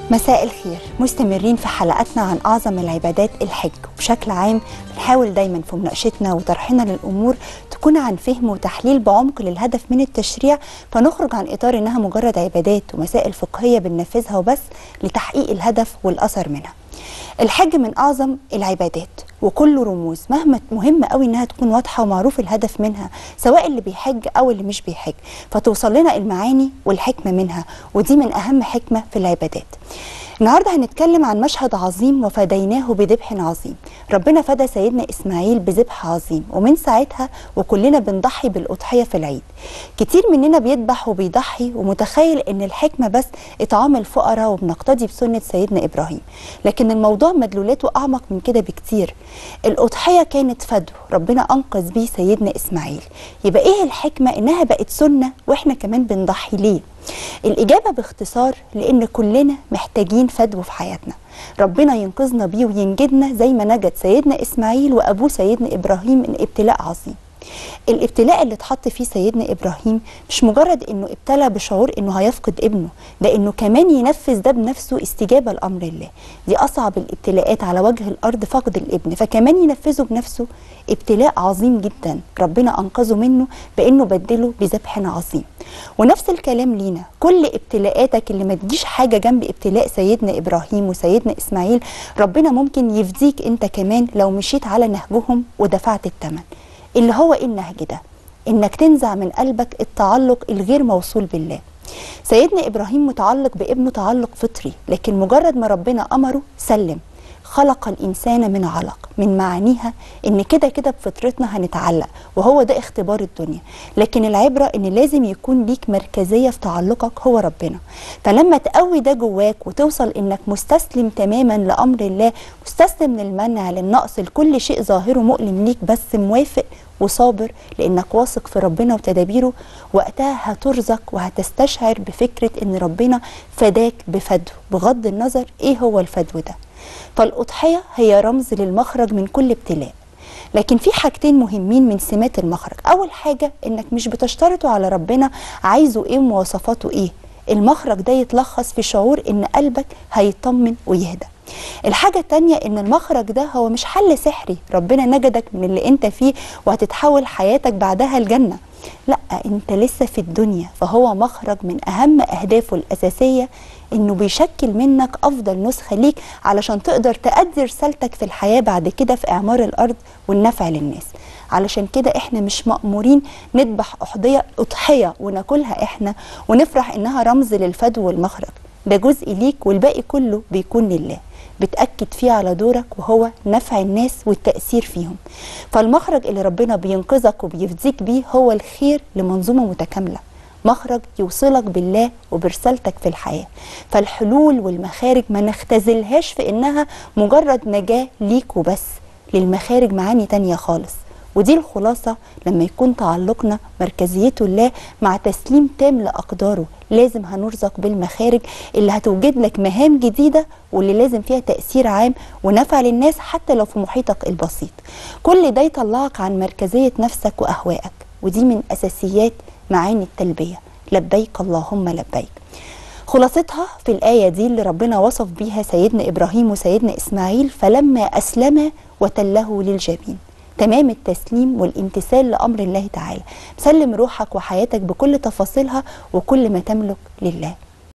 مساء الخير مستمرين في حلقاتنا عن أعظم العبادات الحج وبشكل عام بنحاول دايما في مناقشتنا وطرحنا للأمور تكون عن فهم وتحليل بعمق للهدف من التشريع فنخرج عن إطار إنها مجرد عبادات ومسائل فقهية بننفذها وبس لتحقيق الهدف والأثر منها الحج من أعظم العبادات وكله رموز مهما مهم قوي انها تكون واضحه ومعروف الهدف منها سواء اللي بيحج او اللي مش بيحج فتوصل لنا المعاني والحكمه منها ودي من اهم حكمه في العبادات النهارده هنتكلم عن مشهد عظيم وفديناه بذبح عظيم ربنا فدى سيدنا اسماعيل بذبح عظيم ومن ساعتها وكلنا بنضحي بالاضحيه في العيد كتير مننا بيذبح وبيضحي ومتخيل ان الحكمه بس اطعام الفقراء وبنقتدي بسنه سيدنا ابراهيم لكن الموضوع مدلولاته اعمق من كده بكتير الاضحيه كانت فدو ربنا انقذ بيه سيدنا اسماعيل يبقى ايه الحكمه انها بقت سنه واحنا كمان بنضحي ليه الإجابة باختصار لأن كلنا محتاجين فدو في حياتنا ربنا ينقذنا بيه وينجدنا زي ما نجد سيدنا إسماعيل وأبوه سيدنا إبراهيم من ابتلاء عظيم الابتلاء اللي اتحط فيه سيدنا ابراهيم مش مجرد انه ابتلى بشعور انه هيفقد ابنه ده انه كمان ينفذ ده بنفسه استجابه لامر الله دي اصعب الابتلاءات على وجه الارض فقد الابن فكمان ينفذه بنفسه ابتلاء عظيم جدا ربنا انقذه منه بانه بدله بذبح عظيم ونفس الكلام لينا كل ابتلاءاتك اللي ما تجيش حاجه جنب ابتلاء سيدنا ابراهيم وسيدنا اسماعيل ربنا ممكن يفديك انت كمان لو مشيت على نهجهم ودفعت الثمن اللي هو ايه النهج ده انك تنزع من قلبك التعلق الغير موصول بالله سيدنا ابراهيم متعلق بابنه تعلق فطري لكن مجرد ما ربنا امره سلم خلق الانسان من علق من معانيها ان كده كده بفطرتنا هنتعلق وهو ده اختبار الدنيا لكن العبره ان لازم يكون ليك مركزيه في تعلقك هو ربنا فلما تقوي ده جواك وتوصل انك مستسلم تماما لامر الله مستسلم للمنع للنقص لكل شيء ظاهره مؤلم ليك بس موافق وصابر لانك واثق في ربنا وتدابيره وقتها هترزق وهتستشعر بفكره ان ربنا فداك بفدو بغض النظر ايه هو الفدو ده فالأضحية هي رمز للمخرج من كل ابتلاء لكن في حاجتين مهمين من سمات المخرج أول حاجة إنك مش بتشترطوا على ربنا عايزه إيه ومواصفاته إيه المخرج ده يتلخص في شعور إن قلبك هيطمن ويهدى الحاجة التانية إن المخرج ده هو مش حل سحري ربنا نجدك من اللي أنت فيه وهتتحول حياتك بعدها الجنة لا أنت لسه في الدنيا فهو مخرج من أهم أهدافه الأساسية انه بيشكل منك افضل نسخه ليك علشان تقدر تأدي رسالتك في الحياه بعد كده في اعمار الارض والنفع للناس علشان كده احنا مش مأمورين نذبح أحضية أضحية وناكلها احنا ونفرح انها رمز للفدو والمخرج ده جزء ليك والباقي كله بيكون لله بتأكد فيه على دورك وهو نفع الناس والتأثير فيهم فالمخرج اللي ربنا بينقذك وبيفديك بيه هو الخير لمنظومة متكاملة مخرج يوصلك بالله وبرسالتك في الحياة فالحلول والمخارج ما نختزلهاش في إنها مجرد نجاة ليك وبس للمخارج معاني تانية خالص ودي الخلاصة لما يكون تعلقنا مركزيته الله مع تسليم تام لأقداره لازم هنرزق بالمخارج اللي هتوجد لك مهام جديدة واللي لازم فيها تأثير عام ونفع للناس حتى لو في محيطك البسيط كل ده يطلعك عن مركزية نفسك وأهوائك ودي من أساسيات معاني التلبية لبيك اللهم لبيك خلاصتها في الآية دي اللي ربنا وصف بيها سيدنا إبراهيم وسيدنا إسماعيل فلما أسلم وتله للجبين تمام التسليم والامتثال لأمر الله تعالى سلم روحك وحياتك بكل تفاصيلها وكل ما تملك لله